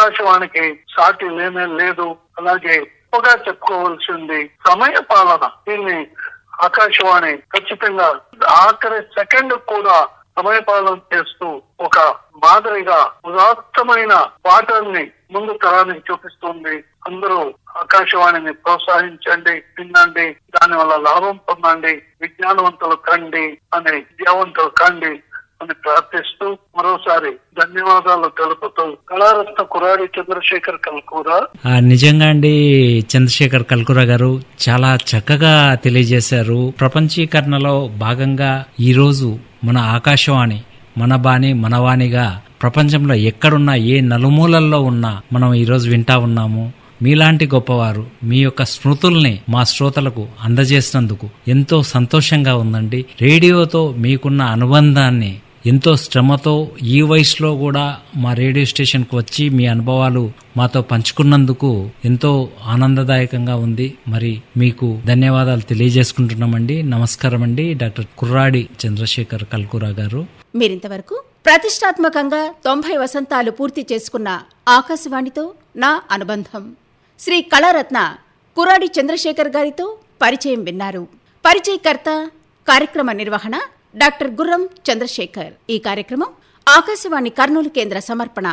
ఆకాశవాణికి సాటి లేనే లేదు అలాగే గొప్పగా చెప్పుకోవాల్సింది సమయ పాలన దీన్ని ఆకాశవాణి ఖచ్చితంగా ఆఖరి సెకండ్ కూడా సమయ పాలన చేస్తూ ఒక మాదిరిగా ఉదాత్తమైన పాటల్ని ముందు తరానికి చూపిస్తుంది అందరూ ఆకాశవాణిని ప్రోత్సహించండి వినండి దాని వల్ల లాభం పొందండి విజ్ఞానవంతులు కండి అని విద్యావంతులు కండి అని ప్రార్థిస్తూ మరోసారి ధన్యవాదాలు తెలుపుతూ కళారత్న కురారి చంద్రశేఖర్ కల్కూరా ఆ, నిజంగా అండి చంద్రశేఖర్ కల్కురా గారు చాలా చక్కగా తెలియజేశారు ప్రపంచీకరణలో భాగంగా ఈరోజు మన ఆకాశవాణి మన బాణి మనవాణిగా ప్రపంచంలో ఎక్కడున్నా ఏ నలుమూలల్లో ఉన్నా మనం ఈరోజు వింటా ఉన్నాము మీలాంటి గొప్పవారు మీ యొక్క స్మృతుల్ని మా శ్రోతలకు అందజేసినందుకు ఎంతో సంతోషంగా ఉందండి రేడియోతో మీకున్న అనుబంధాన్ని ఎంతో శ్రమతో ఈ వయసులో కూడా మా రేడియో స్టేషన్కు వచ్చి మీ అనుభవాలు మాతో పంచుకున్నందుకు ఎంతో ఆనందదాయకంగా ఉంది మరి మీకు ధన్యవాదాలు తెలియజేసుకుంటున్నామండి నమస్కారం అండి డాక్టర్ కుర్రాడి చంద్రశేఖర్ కల్కురా గారు మీరింతవరకు ప్రతిష్టాత్మకంగా తొంభై వసంతాలు పూర్తి చేసుకున్న ఆకాశవాణితో నా అనుబంధం శ్రీ కళారత్న కురాడి చంద్రశేఖర్ గారితో పరిచయం విన్నారు పరిచయకర్త కార్యక్రమ నిర్వహణ డాక్టర్ గుర్రం చంద్రశేఖర్ ఈ కార్యక్రమం ఆకాశవాణి కర్నూలు కేంద్ర సమర్పణ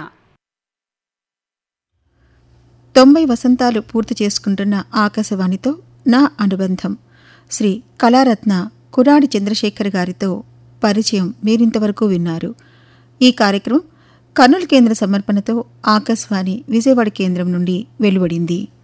తొంభై వసంతాలు పూర్తి చేసుకుంటున్న ఆకాశవాణితో నా అనుబంధం శ్రీ కళారత్న కురాడి చంద్రశేఖర్ గారితో పరిచయం మీరింతవరకు విన్నారు ఈ కార్యక్రమం కర్నూలు కేంద్ర సమర్పణతో ఆకాశవాణి విజయవాడ కేంద్రం నుండి వెలువడింది